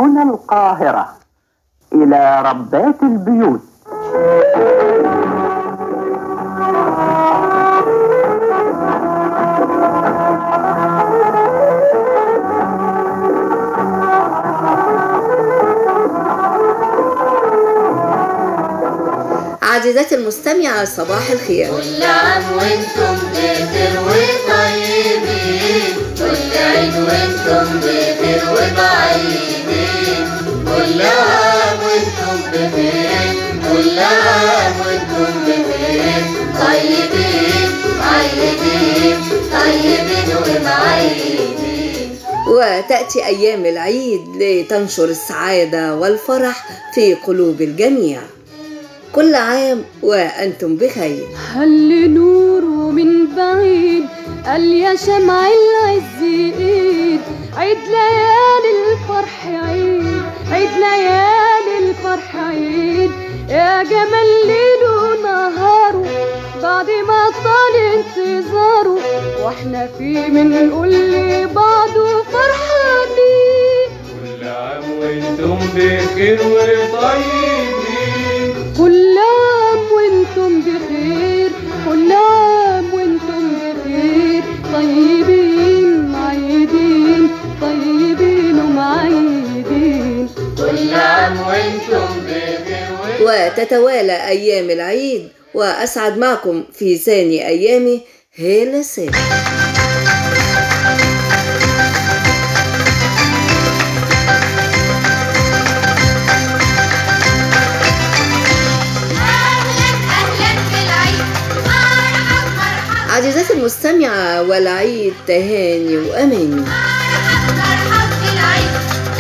هنا القاهرة إلى ربات البيوت عزيزاتي المستمعة صباح الخير كل عام وانتم بخير وطيبين كل عيد وانتم بخير وبعيدين كل عام وانتم بخير كل عام وانتم بخير طيبين عيدين طيبين ومعيدين وتأتي أيام العيد لتنشر السعادة والفرح في قلوب الجميع كل عام وأنتم بخير هل نوره من بعيد قال يا شمع العز ايد عيد ليالي الفرح عيد عيد ليالي الفرح عيد يا جمال ليله ونهاره بعد ما طال انتظاره واحنا فيه بنقول لبعض فرحانين كل عام وانتم بخير وطيبين كل عام وانتم بخير كل عام وانتم بخير طيبين معيدين طيبين ومعيدين كل عام وانتم بخير وتتوالى أيام العيد وأسعد معكم في ثاني أيامه هالة سامي اهلا اهلا بالعيد مرحب مرحب عزيزاتي المستمعة والعيد تهاني وأماني مرحب مرحب بالعيد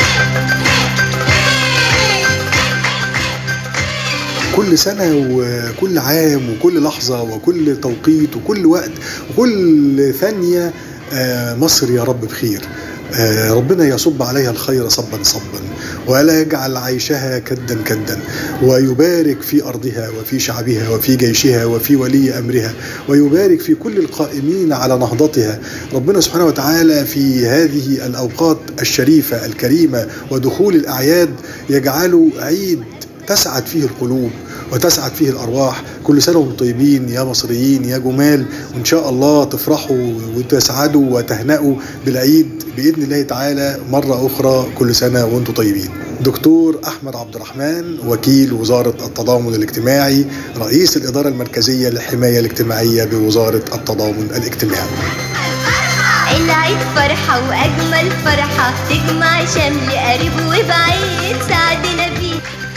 كل سنة وكل عام وكل لحظة وكل توقيت وكل وقت وكل ثانية آه، مصر يا رب بخير آه، ربنا يصب عليها الخير صبا صبا ولا يجعل عيشها كدا كدا ويبارك في أرضها وفي شعبها وفي جيشها وفي ولي أمرها ويبارك في كل القائمين على نهضتها ربنا سبحانه وتعالى في هذه الأوقات الشريفة الكريمة ودخول الأعياد يجعله عيد تسعد فيه القلوب وتسعد فيه الأرواح كل سنة وانتم طيبين يا مصريين يا جمال وإن شاء الله تفرحوا وتسعدوا وتهنأوا بالعيد بإذن الله تعالى مرة أخرى كل سنة وانتم طيبين دكتور أحمد عبد الرحمن وكيل وزارة التضامن الاجتماعي رئيس الإدارة المركزية للحماية الاجتماعية بوزارة التضامن الاجتماعي العيد فرحة وأجمل فرحة تجمع شمل قريب وبعيد سعدنا بيه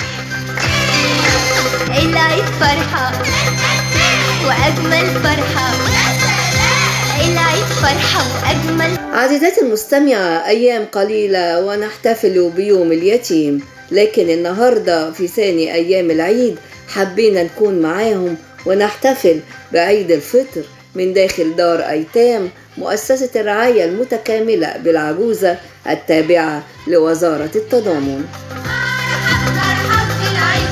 العيد فرحة وأجمل فرحة العيد فرحة وأجمل عزيزاتي المستمعة أيام قليلة ونحتفل بيوم اليتيم لكن النهاردة في ثاني أيام العيد حبينا نكون معاهم ونحتفل بعيد الفطر من داخل دار أيتام مؤسسة الرعاية المتكاملة بالعجوزة التابعة لوزارة التضامن مرحب بالعيد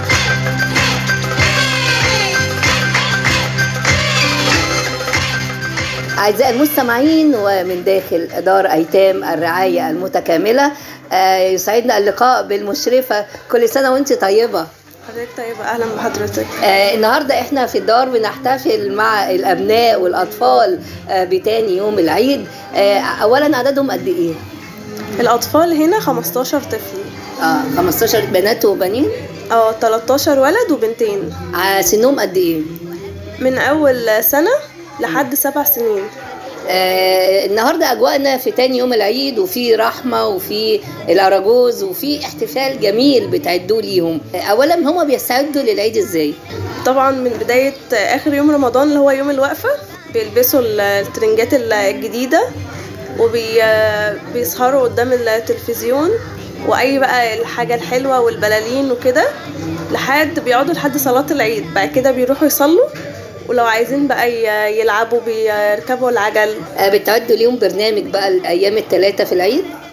أعزائي المستمعين ومن داخل دار أيتام الرعاية المتكاملة آه، يسعدنا اللقاء بالمشرفة كل سنة وانت طيبة حضرتك طيبة أهلا بحضرتك آه، النهارده احنا في الدار بنحتفل مع الابناء والاطفال آه، بتاني يوم العيد آه، اولا عددهم قد ايه الأطفال هنا 15 طفل اه 15 بنات وبنين اه 13 ولد وبنتين آه، سنهم قد ايه من أول سنة لحد سبع سنين آه النهارده اجواءنا في تاني يوم العيد وفي رحمه وفي الاراجوز وفي احتفال جميل بتعدوا ليهم آه، اولا هما بيستعدوا للعيد ازاي طبعا من بداية آخر يوم رمضان اللي هو يوم الوقفة بيلبسوا ال- الترنجات الجديدة وبيسهروا قدام التلفزيون وأي بقى الحاجة الحلوة والبلالين وكده لحد بيقعدوا لحد صلاة العيد بعد كده بيروحوا يصلوا ولو عايزين بقى ي- يلعبوا بيركبوا العجل آه بتعدوا ليهم برنامج بقى الايام الثلاثه في العيد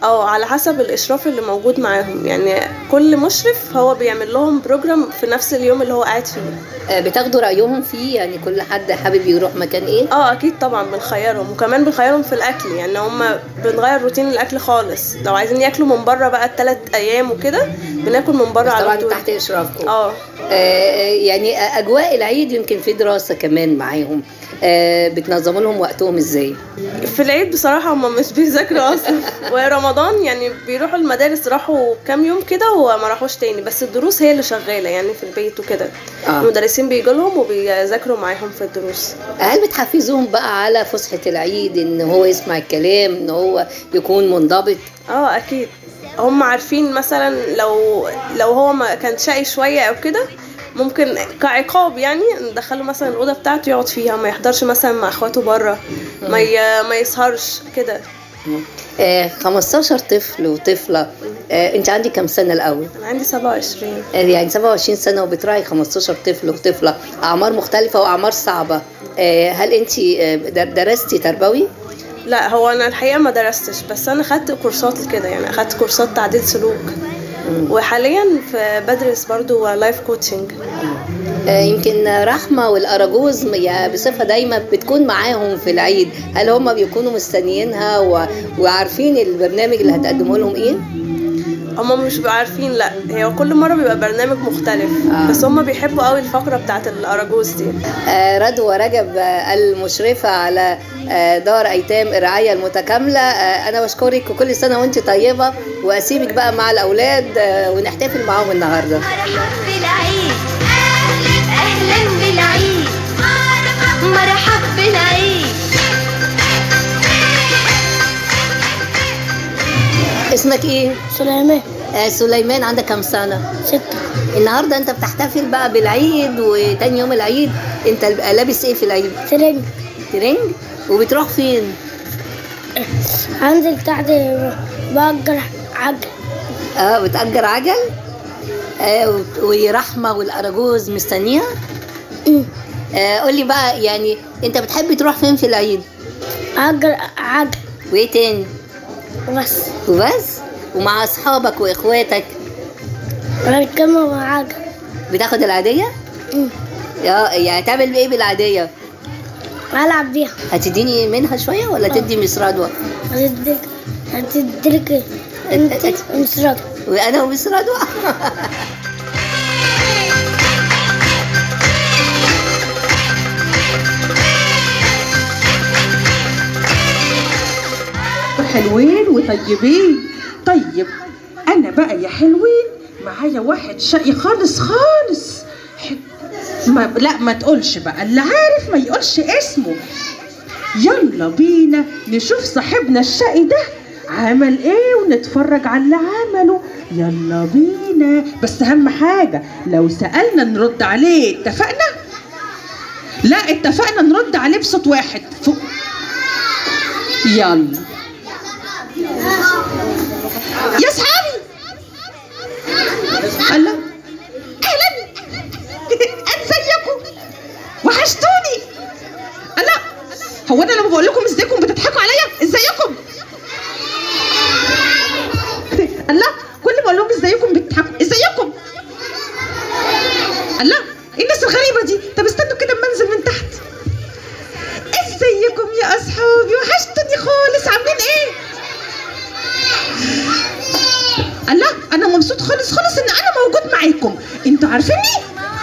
اه على حسب الاشراف اللي موجود معاهم يعني كل مشرف هو بيعمل لهم بروجرام في نفس اليوم اللي هو قاعد فيه آه، بتاخدوا رايهم فيه يعني كل حد حابب يروح مكان ايه اه اكيد طبعا بنخيرهم وكمان بنخيرهم في الاكل يعني هم بنغير روتين الاكل خالص لو عايزين ياكلوا من بره بقى الثلاث ايام وكده بناكل من بره بس طبعا على طول تحت اشرافكم اه آه، يعني اجواء العيد يمكن في دراسه كمان معاهم آه، بتنظموا لهم وقتهم ازاي في العيد بصراحة هم مش بيذاكروا أصلا ورمضان يعني بيروحوا المدارس راحوا كام يوم كده وما راحوش تاني بس الدروس هي اللي شغالة يعني في البيت وكده آه. المدرسين بيجوا لهم وبيذاكروا معاهم في الدروس هل بتحفزوهم بقى على فسحه العيد ان هو يسمع الكلام ان هو يكون منضبط اه اكيد هم عارفين مثلا لو لو هو ما كان شقي شوية او كده ممكن كعقاب يعني ندخله مثلا الأوضة بتاعته يقعد فيها ما يحضرش مثلا مع اخواته بره ما ي... ما يسهرش كده آه 15 طفل وطفله آه انت عندك كم سنه الاول انا عندي 27 آه، يعني 27 سنه وبتراعي 15 طفل وطفله اعمار مختلفه واعمار صعبه آه هل انت آه، در- درستي تربوي لا هو انا الحقيقه ما درستش بس انا خدت كورسات كده يعني اخدت كورسات تعديل سلوك وحاليا في بدرس برضو لايف كوتشنج آه، يمكن رحمة والأراجوز م- يعني بصفة دايما بتكون معاهم في العيد هل هم بيكونوا مستنيينها و... وعارفين البرنامج اللي هتقدمه لهم ايه؟ هما مش بيبقوا عارفين لا هي كل مره بيبقى برنامج مختلف آه. بس هما بيحبوا قوي الفقره بتاعت الاراجوز دي آه، رضوى رجب آه، المشرفة على آه، دار أيتام الرعاية المتكاملة آه، أنا بشكرك وكل سنة وأنت طيبة وأسيبك بقى مع الأولاد آه، ونحتفل معاهم النهاردة مرحب بالعيد أهلا بالعيد مرحب بالعيد اسمك إيه؟ سليمان آه، سليمان عندك كم سنة؟ ستة النهارده انت بتحتفل بقى بالعيد وتاني يوم العيد انت بقى لابس ايه في العيد؟ ترنج ترنج وبتروح فين؟ هنزل تحت بأجر عجل اه بتأجر عجل؟ آه و- ورحمة والأراجوز مستنيها؟ آه قولي بقى يعني انت بتحب تروح فين في العيد؟ أجر عجل وايه تاني؟ بس وبس؟ ومع اصحابك واخواتك ركبنا مع عجل بتاخد العادية؟ أمم. اه يعني تعمل ايه بالعادية؟ ألعب بيها هتديني منها شوية ولا تدي مس رضوى؟ هتديك هتديك انت مصرات وانا ومس رضوى حلوين وطيبين طيب انا بقى يا حلوين معايا واحد شقي خالص خالص ح- ما لا ما تقولش بقى اللي عارف ما يقولش اسمه يلا بينا نشوف صاحبنا الشقي ده عمل ايه ونتفرج على اللي عمله يلا بينا بس اهم حاجة لو سألنا نرد عليه اتفقنا لا اتفقنا نرد عليه بصوت واحد فوق يلا يا اصحابي الله اهلا ازيكم وحشتوني الله هو انا لما بقول لكم ازيكم بتضحكوا عليا ازيكم الله كل ما اقول لهم ازيكم بتضحكوا ازيكم الله ايه الناس الغريبه دي طب استنوا كده اما انزل من تحت ازيكم يا اصحابي وحشتوني خالص عاملين ايه الله انا مبسوط خالص خالص ان انا موجود معاكم انتوا عارفيني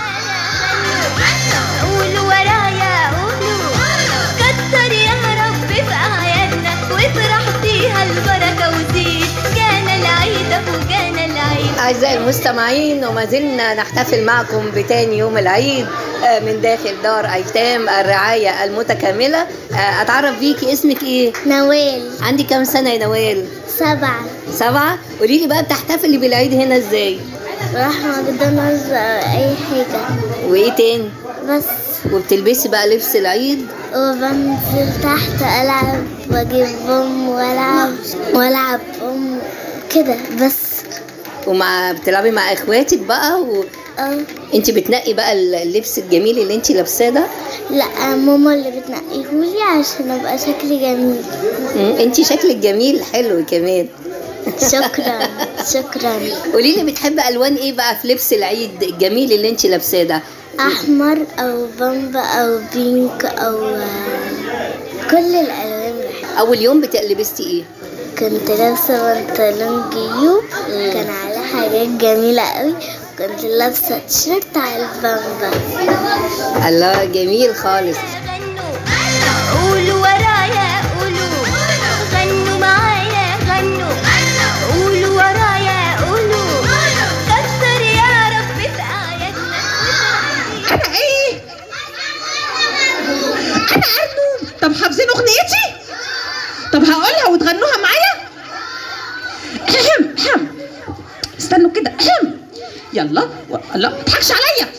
قولوا ورايا قولوا كتر يا رب في أعيادنا وافرح فيها البركة وزيد جانا العيد أهو جانا العيد أعزائي المستمعين وما زلنا نحتفل معكم بتاني يوم العيد آه، من داخل دار أيتام الرعاية المتكاملة آه، أتعرف بيكي اسمك إيه؟ نوال عندي كام سنة يا نوال؟ سبعة سبعة؟ قولي لي بقى بتحتفلي بالعيد هنا إزاي؟ راح ماكدونالدز أي حاجة وإيه تاني؟ بس وبتلبسي بقى لبس العيد؟ وبنزل تحت ألعب وأجيب بوم وألعب وألعب بوم كده بس ومع بتلعبي مع إخواتك بقى و... اه انت بتنقي بقى اللبس الجميل اللي انت لابساه ده لا ماما اللي بتنقيهولي عشان ابقى شكلي جميل انت شكلك جميل حلو كمان شكرا شكرا قولي لي بتحبي الوان ايه بقى في لبس العيد الجميل اللي انت لابساه ده أحمر أو بامبا أو بينك أو آه، كل الألوان بحبها. اول يوم بت- لبستي ايه كنت لابسة بنطلون جيوب كان عليه حاجات جميلة قوي كنت لابسة تيشيرت على البامبا الله جميل خالص غنوا قولوا ورايا قولوا غنوا معايا غنوا قولوا ورايا قولوا كتر يا رب في آياتنا انا ايه انا ارنب طب حافظين اغنيتي طب هقولها وتغنوها معايا اهم اهم استنوا كده اهم يلا و... لا ما تضحكش عليا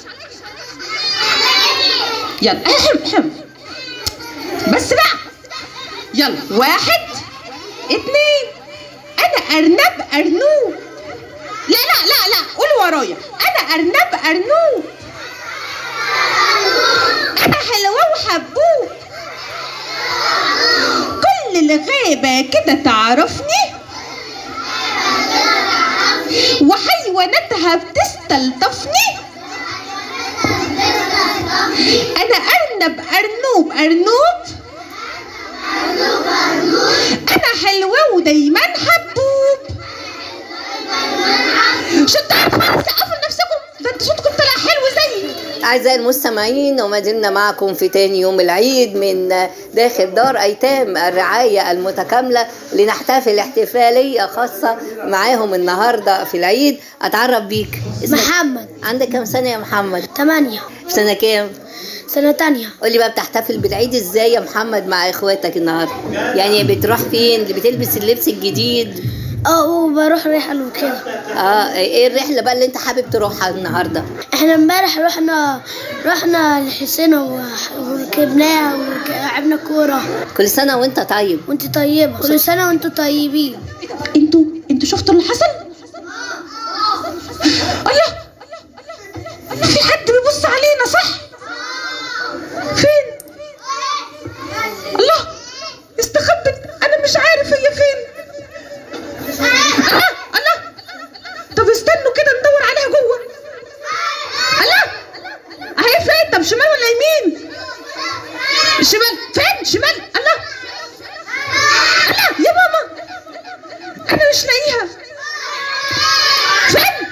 يلا اهم اهم بس بقى يلا واحد اتنين انا ارنب ارنوب لا لا لا لا قولوا ورايا انا ارنب ارنوب انا حلوة وحبوب كل الغابة كده تعرفني وحيواناتها بتستلطفني انا ارنب ارنوب ارنوب انا حلوة ودايما حبوب شطار خالص سقفوا لنفسكم ده انتوا صوتكم طلع حلو زيي أعزائي المستمعين وما زلنا معكم في تاني يوم العيد من داخل دار أيتام الرعاية المتكاملة لنحتفل احتفالية خاصة معاهم النهاردة في العيد أتعرف بيك اسمك- محمد عندك كم سنة يا محمد؟ تمانية في سنة كام؟ سنة تانية قولي بقى بتحتفل بالعيد ازاي يا محمد مع اخواتك النهارده؟ يعني بتروح فين؟ بتلبس اللبس الجديد؟ اه وبروح رحل وكده اه ايه الرحلة بقى اللي انت حابب تروحها النهارده؟ احنا امبارح رحنا رحنا الحسين وركبناها ولعبنا كورة كل سنة وانت طيب وانت طيبة كل سنة وانتوا طيبين انتوا انتوا شفتوا اللي حصل؟ الله في حد بيبص علينا صح؟ فين؟ الله استخبت انا مش عارف هي فين الله الله طب استنوا كده ندور عليها جوه الله اهي فين طب شمال ولا يمين شمال فين شمال الله الله يا ماما انا مش لاقيها فين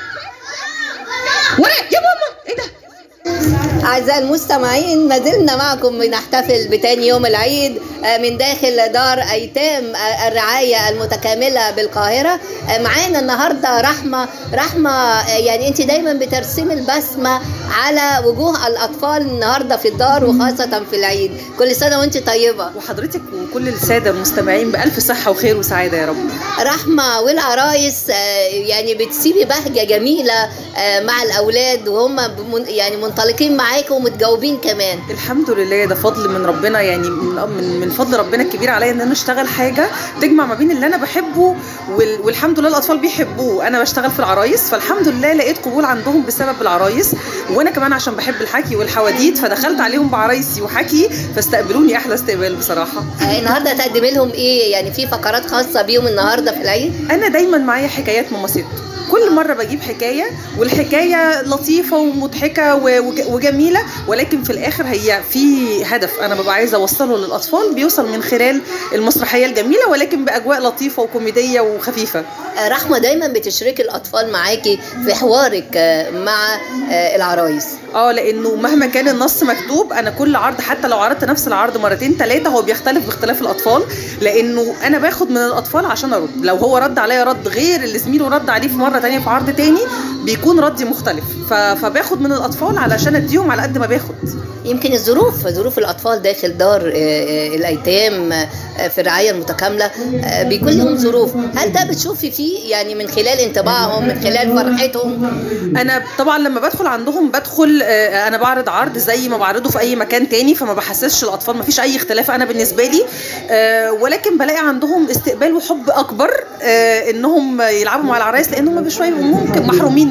ورا يا ماما ايه ده أعزائي المستمعين ما زلنا معكم بنحتفل بتاني يوم العيد آه، من داخل دار أيتام آه، الرعاية المتكاملة بالقاهرة آه، معانا النهاردة رحمة رحمة آه، يعني أنت دايما بترسمي البسمة على وجوه الأطفال النهاردة في الدار وخاصة في العيد كل سنة وأنت طيبة وحضرتك وكل السادة المستمعين بألف صحة وخير وسعادة يا رب رحمة والعرايس آه، يعني بتسيبي بهجة جميلة آه، مع الأولاد وهم بمن- يعني منطلقين معاكم ومتجاوبين كمان الحمد لله ده فضل من ربنا يعني من من, من فضل ربنا الكبير عليا ان انا اشتغل حاجه تجمع ما بين اللي انا بحبه وال والحمد لله الاطفال بيحبوه انا بشتغل في العرايس فالحمد لله لقيت قبول عندهم بسبب العرايس وانا كمان عشان بحب الحكي والحواديت فدخلت عليهم بعرايسي وحكي فاستقبلوني احلى استقبال بصراحه آه، النهارده هتقدمي لهم ايه يعني في فقرات خاصه بيهم النهارده في العيد انا دايما معايا حكايات ماما ست كل مره بجيب حكايه والحكايه لطيفه ومضحكه و- وج- وجميله ولكن في الاخر هي في هدف انا ببقى عايزه اوصله للاطفال بيوصل من خلال المسرحيه الجميله ولكن باجواء لطيفه وكوميديه وخفيفه آه، رحمه دايما بتشركي الاطفال معاكي في حوارك آه، مع آه، العرايس اه لانه مهما كان النص مكتوب انا كل عرض حتى لو عرضت نفس العرض مرتين ثلاثه هو بيختلف باختلاف الاطفال لانه انا باخد من الاطفال عشان ارد لو هو رد عليا رد غير اللي زميله رد عليه في مره تانية في عرض تاني بيكون ردي مختلف ف... فباخد من الاطفال علشان اديهم على قد ما باخد يمكن الظروف ظروف الاطفال داخل دار آه، آه، الايتام آه، في الرعايه المتكامله آه، بيكون لهم ظروف هل ده بتشوفي فيه يعني من خلال انطباعهم من خلال فرحتهم انا طبعا لما بدخل عندهم بدخل آه، انا بعرض عرض زي ما بعرضه في اي مكان تاني فما بحسسش الاطفال ما فيش اي اختلاف انا بالنسبه لي آه، ولكن بلاقي عندهم استقبال وحب اكبر آه، انهم يلعبوا مع العرايس لانهم بشويه ممكن محرومين من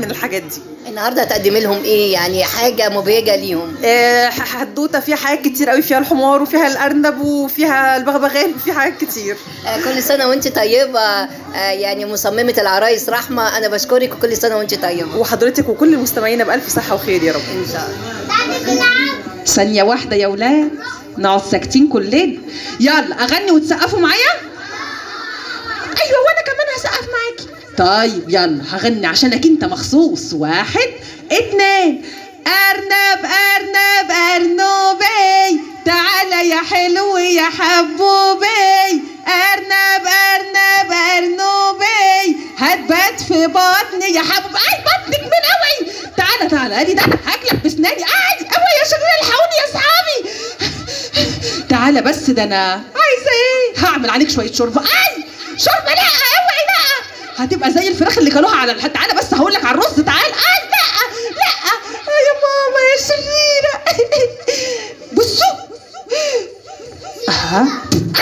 من الحاجات دي النهارده هتقدمي لهم ايه يعني حاجه مبهجه ليهم آه، ح- حدوته فيها حاجات كتير قوي فيها الحمار وفيها الارنب وفيها البغبغان وفيها حاجات كتير آه، كل سنه وانت طيبه آه، يعني مصممه العرايس رحمه انا بشكرك وكل سنه وانت طيبه وحضرتك وكل مستمعينا بالف صحه وخير يا رب ان شاء الله ثانية واحدة يا ولاد نقعد ساكتين كلنا يلا أغني وتسقفوا معايا أيوة وأنا كمان هسقف معاكي طيب يلا هغني عشانك أنت مخصوص واحد اتنين أرنب أرنب أرنوبي تعالى يا حلو يا حبوبي أرنب أرنب أرنوبي هتبات في بطني يا حبوب أي بطنك من قوي تعالى تعالى ادي ده أنا هاكلك بسناني اي قوي يا شغل الحقوني يا اصحابي تعالى بس ده انا عايزه ايه هعمل عليك شويه شوربه اي شوربه لا اوعي لا هتبقى زي الفراخ اللي كلوها على الحد تعالى بس هقول لك على الرز تعالى اي لا لا يا ماما يا شريره بصوا اها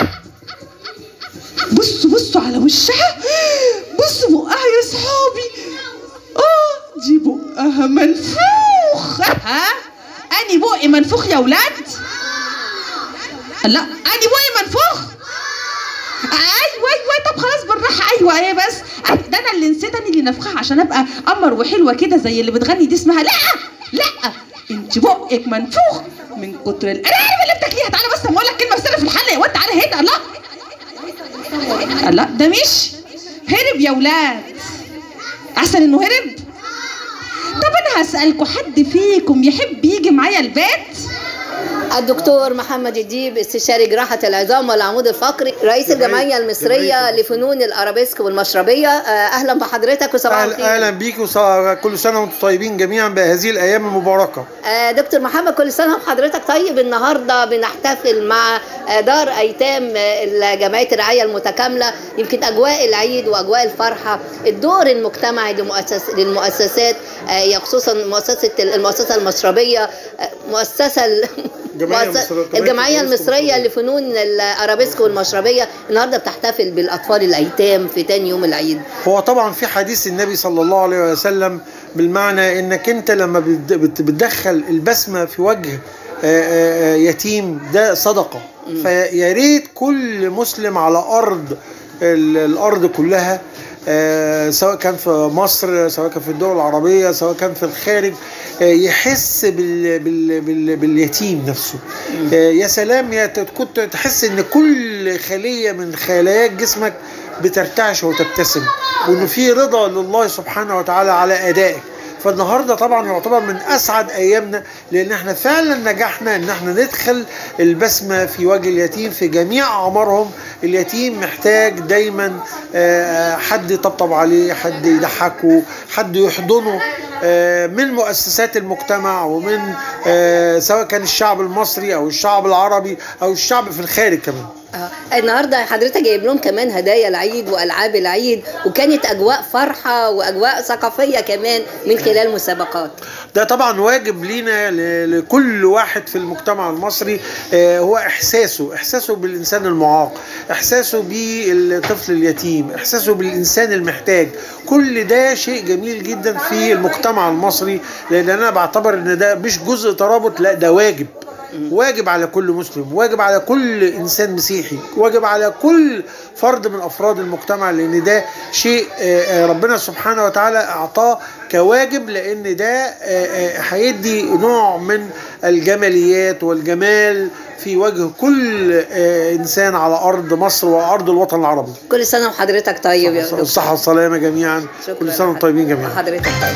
بصوا بصوا على وشها بصوا بقها يا صحابي اه دي بقها منفوخ ها اني بقي منفوخ يا ولاد لا اني بقي منفوخ ايوه ايوه طب خلاص بالراحه ايوه ايه بس أي- ده انا اللي نسيت انا اللي نفخها عشان ابقى قمر وحلوه كده زي اللي بتغني دي اسمها لا لا انت بقك منفوخ من كتر القرارب اللي بتاكليها تعالى بس اقول لك كلمه سر في الحله يا واد تعالى هنا لا لا ده مش هرب يا ولاد احسن انه هرب طب انا هسألكوا حد فيكم يحب يجي معايا البيت الدكتور محمد الديب استشاري جراحة العظام والعمود الفقري رئيس الجمعية المصرية لفنون الأرابيسك والمشربية آه، أهلا بحضرتك وصباح أهلا, الخير اهلا بيك وكل سنه وانتم طيبين جميعا بهذه الايام المباركه آه، دكتور محمد كل سنة وحضرتك طيب النهاردة بنحتفل مع آه، دار أيتام آه، جمعية الرعاية المتكاملة يمكن أجواء العيد وأجواء الفرحة الدور المجتمعي لمؤسس للمؤسسات آه، هي خصوصا مؤسسة المؤسسة المشربية آه، مؤسسة ال- جمعية مؤسسة- مصرية- الجمعية جمعية المصرية لفنون الأرابيسك والمشربية النهاردة بتحتفل بالأطفال الأيتام في تاني يوم العيد هو طبعا في حديث النبي صلى الله عليه وسلم بالمعنى انك انت لما بت- بت- بتدخل البسمه في وجه آه، آه، آه، يتيم ده صدقه فيا ريت كل مسلم على ارض ال- الارض كلها آه، سواء كان في مصر سواء كان في الدول العربيه سواء كان في الخارج آه، يحس بال بال بال باليتيم نفسه آه، يا سلام يا ت- كنت تحس ان كل خليه من خلاياك جسمك بترتعش وتبتسم وانه في رضا لله سبحانه وتعالى على ادائك فالنهارده طبعا يعتبر من اسعد ايامنا لان احنا فعلا نجحنا ان احنا ندخل البسمه في وجه اليتيم في جميع اعمارهم اليتيم محتاج دايما آه، حد يطبطب عليه حد يضحكه حد يحضنه آه، من مؤسسات المجتمع ومن آه، سواء كان الشعب المصري او الشعب العربي او الشعب في الخارج كمان آه، النهارده حضرتك جايب لهم كمان هدايا العيد والعاب العيد وكانت اجواء فرحه واجواء ثقافيه كمان من خلال مسابقات ده طبعا واجب لينا ل- لكل واحد في المجتمع المصري آه، هو احساسه احساسه بالانسان المعاق احساسه بالطفل اليتيم احساسه بالانسان المحتاج كل ده شيء جميل جدا في المجتمع المصري لان انا بعتبر ان ده مش جزء ترابط لا ده واجب واجب على كل مسلم واجب على كل انسان مسيحي واجب على كل فرد من افراد المجتمع لان ده شيء آه، آه، ربنا سبحانه وتعالى اعطاه كواجب لان ده آه، آه، هيدي نوع من الجماليات والجمال في وجه كل آه، انسان على ارض مصر وارض الوطن العربي كل سنه وحضرتك طيب يا دكتور الصحه والسلامه جميعا شكراً كل سنه وانتم طيبين جميعا حضرتك طيب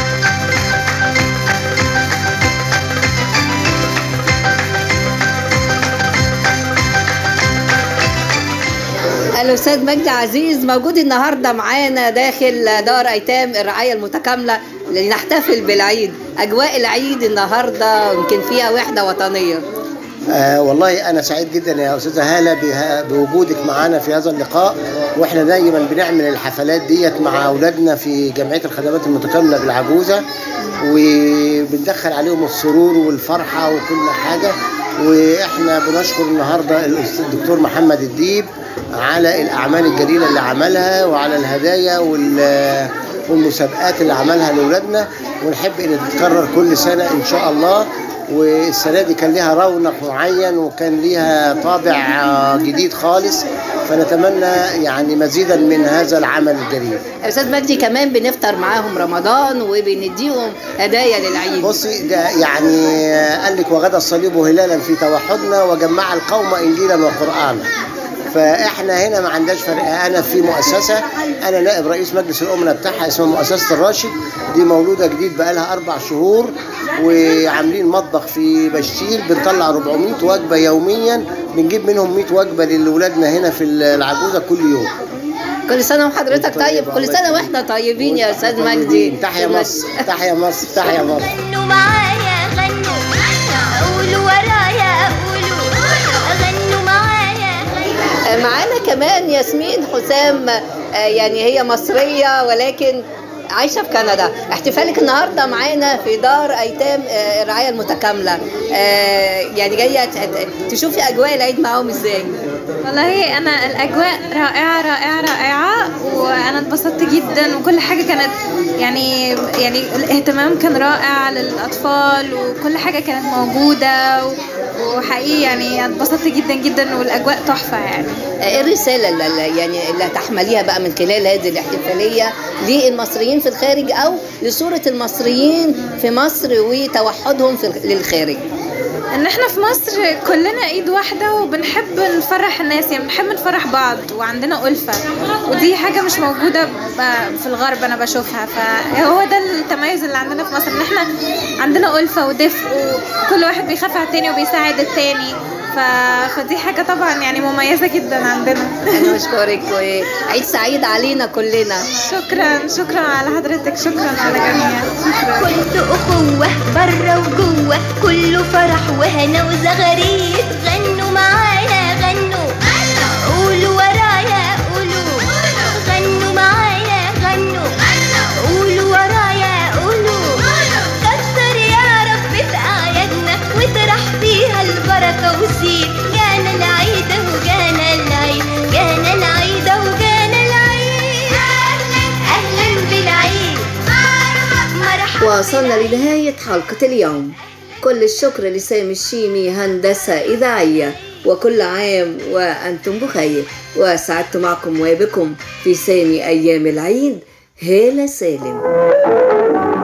الاستاذ مجدي عزيز موجود النهارده معانا داخل دار ايتام الرعايه المتكامله لنحتفل بالعيد اجواء العيد النهارده يمكن فيها وحده وطنيه آه والله أنا سعيد جدا يا أستاذة هالة بها- بوجودك معنا في هذا اللقاء وإحنا دايما بنعمل الحفلات ديت مع أولادنا في جمعية الخدمات المتكاملة بالعجوزة وبندخل عليهم السرور والفرحة وكل حاجة وإحنا بنشكر النهاردة الأستاذ الدكتور محمد الديب على الأعمال الجليلة اللي عملها وعلى الهدايا وال والمسابقات اللي عملها لاولادنا ونحب ان تتكرر كل سنه ان شاء الله والسنه دي كان ليها رونق معين وكان ليها طابع آه، جديد خالص فنتمنى يعني مزيدا من هذا العمل الجليل استاذ مجدي كمان بنفطر معاهم رمضان وبنديهم هدايا للعيد بصي ده يعني قال لك وغدا الصليب هلالا في توحدنا وجمع القوم انجيلا وقرانا فاحنا هنا ما عندناش فرق انا في مؤسسه انا نائب رئيس مجلس الامناء بتاعها اسمها مؤسسه الراشد دي مولوده جديد بقالها اربع شهور وعاملين مطبخ في بشتيل بنطلع 400 وجبه يوميا بنجيب منهم 100 وجبه لاولادنا هنا في العجوزه كل يوم كل سنه وحضرتك طيب كل سنه واحنا طيبين يا استاذ مجدي تحيا مصر تحيا مصر تحيا مصر غنوا معايا غنوا قولوا ورايا قولوا غنوا معايا غنوا معانا كمان ياسمين حسام آه، يعني هي مصرية ولكن عايشة في كندا احتفالك النهاردة معانا في دار أيتام آه، الرعاية المتكاملة آه، يعني جاية ت- تشوفي أجواء العيد معاهم إزاي والله انا الاجواء رائعه رائعه رائعه وانا اتبسطت جدا وكل حاجه كانت يعني يعني الاهتمام كان رائع للاطفال وكل حاجه كانت موجوده و- وحقيقي يعني اتبسطت جدا جدا والاجواء تحفه يعني ايه الرسالة اللي اللي- يعني اللي هتحمليها بقى من خلال هذه الاحتفالية للمصريين في الخارج أو لصورة المصريين في مصر وتوحدهم في للخارج ان احنا في مصر كلنا ايد واحده وبنحب نفرح الناس يعني بنحب نفرح بعض وعندنا ألفة ودي حاجه مش موجوده ب- في الغرب انا بشوفها فهو ده التميز اللي عندنا في مصر ان احنا عندنا ألفة ودفء وكل واحد بيخاف على التاني وبيساعد التاني ف... فدي حاجه طبعا يعني مميزه جدا عندنا أنا بشكرك وعيد سعيد علينا كلنا شكرا شكرا على حضرتك شكرا على الجميع شكرا كنت أخوة برا وجوه كله فرح وهنا وزغاريد غنوا معايا غنوا قولوا ورايا قولوا غنوا معايا غنوا قولوا ورايا قولوا كتر يا رب في أعيادنا واطرح فيها البركة وسيب جانا العيد وجانا العيد جانا العيد وجانا العيد أهلا بالعيد مرحبا وصلنا لنهاية حلقة اليوم كل الشكر لسامي الشيمي هندسة إذاعية وكل عام وأنتم بخير وسعدت معكم وبكم في ثاني أيام العيد هالة سالم